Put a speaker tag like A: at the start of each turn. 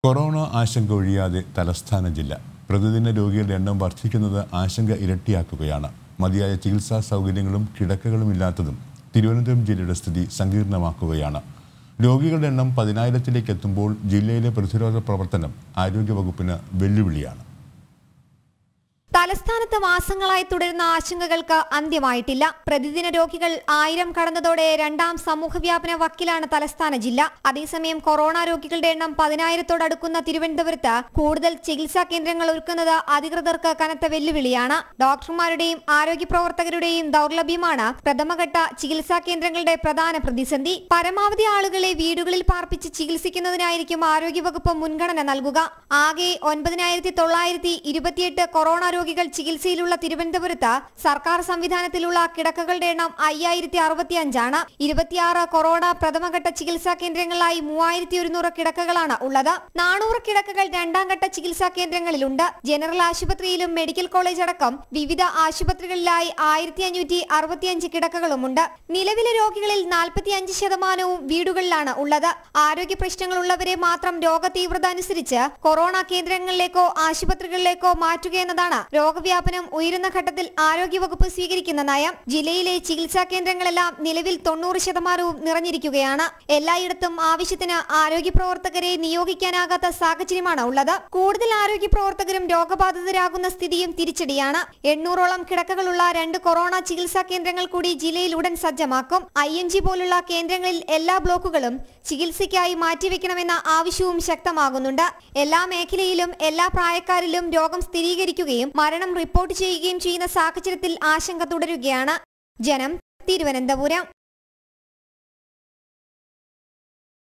A: corona ആശങ്ക ഒഴിയാതെ തലസ്ഥാന ജില്ല പ്രതിദിന രോഗികളുടെ എണ്ണം വർദ്ധിക്കുന്നത് ആശങ്ക ഇരട്ടിയാക്കുകയാണ് മതിയായ ചികിത്സാ സൗകര്യങ്ങളും കിടക്കകളും ഇല്ലാത്തതും തിരുവനന്തപുരം ജില്ലയുടെ സ്ഥിതി സങ്കീർണമാക്കുകയാണ് രോഗികളുടെ എണ്ണം പതിനായിരത്തിലേക്ക് എത്തുമ്പോൾ ജില്ലയിലെ പ്രതിരോധ പ്രവർത്തനം ആരോഗ്യവകുപ്പിന് വെല്ലുവിളിയാണ്
B: തലസ്ഥാനത്ത് മാസങ്ങളായി തുടരുന്ന ആശങ്കകൾക്ക് അന്ത്യമായിട്ടില്ല പ്രതിദിന രോഗികൾ ആയിരം കടന്നതോടെ രണ്ടാം സമൂഹവ്യാപന വക്കിലാണ് തലസ്ഥാന ജില്ല അതേസമയം കൊറോണ രോഗികളുടെ എണ്ണം പതിനായിരത്തോടടുക്കുന്ന തിരുവനന്തപുരത്ത് കൂടുതൽ ചികിത്സാ കേന്ദ്രങ്ങൾ ഒരുക്കുന്നത് അധികൃതർക്ക് കനത്ത വെല്ലുവിളിയാണ് ഡോക്ടർമാരുടെയും ആരോഗ്യ പ്രവർത്തകരുടെയും ദൗർലഭ്യമാണ് പ്രഥമഘട്ട ചികിത്സാ കേന്ദ്രങ്ങളുടെ പ്രധാന പ്രതിസന്ധി പരമാവധി ആളുകളെ വീടുകളിൽ പാർപ്പിച്ച് ചികിത്സിക്കുന്നതിനായിരിക്കും ആരോഗ്യവകുപ്പ് മുൻഗണന നൽകുക ആകെ ഒൻപതിനായിരത്തി തൊള്ളായിരത്തി ഇരുപത്തിയെട്ട് കൊറോണ രോഗികൾ ചികിത്സയിലുള്ള തിരുവനന്തപുരത്ത് സർക്കാർ സംവിധാനത്തിലുള്ള കിടക്കകളുടെ എണ്ണം അയ്യായിരത്തി അറുപത്തി അഞ്ചാണ് ഇരുപത്തിയാറ് കൊറോണ പ്രഥമഘട്ട ചികിത്സാ കേന്ദ്രങ്ങളിലായി മൂവായിരത്തി ഒരുന്നൂറ് കിടക്കകളാണ് ഉള്ളത് നാനൂറ് കിടക്കകൾ രണ്ടാം ഘട്ട ചികിത്സാ കേന്ദ്രങ്ങളിലുണ്ട് ജനറൽ ആശുപത്രിയിലും മെഡിക്കൽ കോളേജ് അടക്കം വിവിധ ആശുപത്രികളിലായി ആയിരത്തി അഞ്ഞൂറ്റി അറുപത്തിയഞ്ച് കിടക്കകളുമുണ്ട് നിലവിലെ രോഗികളിൽ നാൽപ്പത്തി അഞ്ച് ശതമാനവും വീടുകളിലാണ് ഉള്ളത് ആരോഗ്യ പ്രശ്നങ്ങളുള്ളവരെ മാത്രം രോഗതീവ്രത അനുസരിച്ച് കൊറോണ കേന്ദ്രങ്ങളിലേക്കോ ആശുപത്രികളിലേക്കോ മാറ്റുകയെന്നതാണ് രോഗവ്യാപനം ഉയരുന്ന ഘട്ടത്തിൽ ആരോഗ്യവകുപ്പ് സ്വീകരിക്കുന്ന നയം ജില്ലയിലെ ചികിത്സാ കേന്ദ്രങ്ങളെല്ലാം നിലവിൽ തൊണ്ണൂറ് ശതമാനവും നിറഞ്ഞിരിക്കുകയാണ് എല്ലായിടത്തും ആവശ്യത്തിന് ആരോഗ്യ പ്രവർത്തകരെ നിയോഗിക്കാനാകാത്ത സാഹചര്യമാണ് ഉള്ളത് കൂടുതൽ ആരോഗ്യ പ്രവർത്തകരും രോഗബാധിതരാകുന്ന സ്ഥിതിയും തിരിച്ചടിയാണ് എണ്ണൂറോളം കിടക്കകളുള്ള രണ്ട് കൊറോണ ചികിത്സാ കേന്ദ്രങ്ങൾ കൂടി ജില്ലയിൽ ഉടൻ സജ്ജമാക്കും ഐ എൻ ജി പോലുള്ള കേന്ദ്രങ്ങളിൽ എല്ലാ ബ്ലോക്കുകളും ചികിത്സയ്ക്കായി മാറ്റിവെക്കണമെന്ന ആവശ്യവും ശക്തമാകുന്നുണ്ട് എല്ലാ മേഖലയിലും എല്ലാ പ്രായക്കാരിലും രോഗം സ്ഥിരീകരിക്കുകയും മരണം റിപ്പോർട്ട് ചെയ്യുകയും ചെയ്യുന്ന സാഹചര്യത്തിൽ ആശങ്ക തുടരുകയാണ് ജനം തിരുവനന്തപുരം